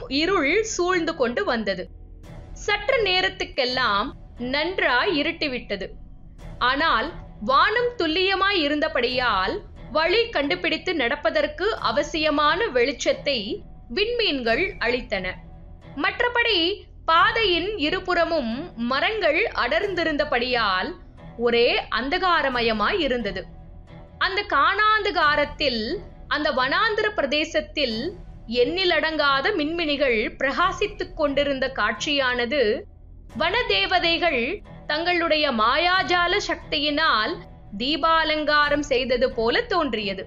இருள் சூழ்ந்து கொண்டு வந்தது சற்று நேரத்துக்கெல்லாம் நன்றாய் இருட்டிவிட்டது ஆனால் வானம் துல்லியமாய் இருந்தபடியால் வழி கண்டுபிடித்து நடப்பதற்கு அவசியமான வெளிச்சத்தை விண்மீன்கள் அளித்தன மற்றபடி பாதையின் இருபுறமும் மரங்கள் அடர்ந்திருந்தபடியால் ஒரே அந்தகாரமயமாய் இருந்தது அந்த காணாந்தகாரத்தில் அந்த வனாந்திர பிரதேசத்தில் எண்ணிலடங்காத மின்மினிகள் பிரகாசித்துக் கொண்டிருந்த காட்சியானது வனதேவதைகள் தங்களுடைய மாயாஜால சக்தியினால் தீபாலங்காரம் செய்தது போல தோன்றியது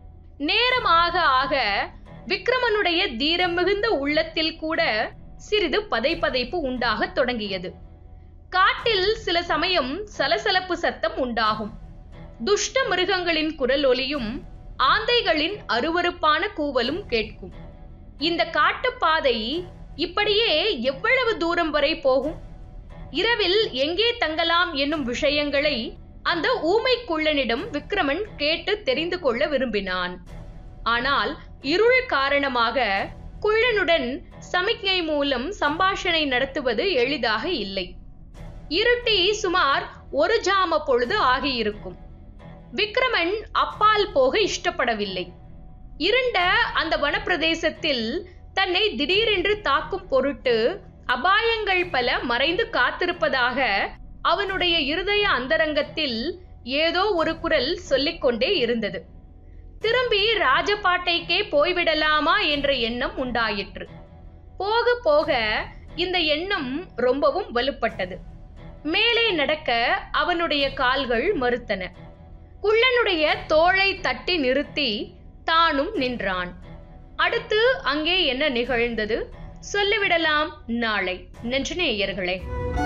நேரமாக ஆக விக்ரமனுடைய தீரம் மிகுந்த உள்ளத்தில் கூட சிறிது பதைபதைப்பு உண்டாகத் தொடங்கியது காட்டில் சில சமயம் சலசலப்பு சத்தம் உண்டாகும் துஷ்ட மிருகங்களின் குரல் ஒலியும் ஆந்தைகளின் அருவருப்பான கூவலும் கேட்கும் இந்த காட்டுப்பாதை இப்படியே எவ்வளவு தூரம் வரை போகும் இரவில் எங்கே தங்கலாம் என்னும் விஷயங்களை அந்த ஊமை குள்ளனிடம் விக்ரமன் கேட்டு தெரிந்து கொள்ள விரும்பினான் ஆனால் இருள் காரணமாக குள்ளனுடன் சமிக்ஞை மூலம் சம்பாஷணை நடத்துவது எளிதாக இல்லை இருட்டி சுமார் ஒரு ஜாம பொழுது ஆகியிருக்கும் விக்ரமன் அப்பால் போக இஷ்டப்படவில்லை இருண்ட அந்த வனப்பிரதேசத்தில் தன்னை திடீரென்று தாக்கும் பொருட்டு அபாயங்கள் பல மறைந்து காத்திருப்பதாக அவனுடைய இருதய அந்தரங்கத்தில் ஏதோ ஒரு குரல் சொல்லிக்கொண்டே இருந்தது திரும்பி ராஜபாட்டைக்கே போய்விடலாமா என்ற எண்ணம் உண்டாயிற்று போக போக இந்த எண்ணம் ரொம்பவும் வலுப்பட்டது மேலே நடக்க அவனுடைய கால்கள் மறுத்தன குள்ளனுடைய தோளை தட்டி நிறுத்தி தானும் நின்றான் அடுத்து அங்கே என்ன நிகழ்ந்தது சொல்லிவிடலாம் நாளை நெஞ்சநேயர்களே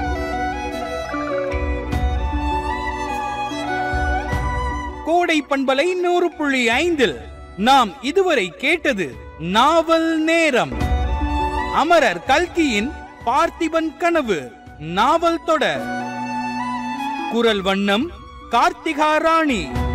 கோடை பண்பலை நூறு புள்ளி ஐந்தில் நாம் இதுவரை கேட்டது நாவல் நேரம் அமரர் கல்கியின் பார்த்திபன் கனவு நாவல் தொடர் குரல் வண்ணம் கார்த்திகா ராணி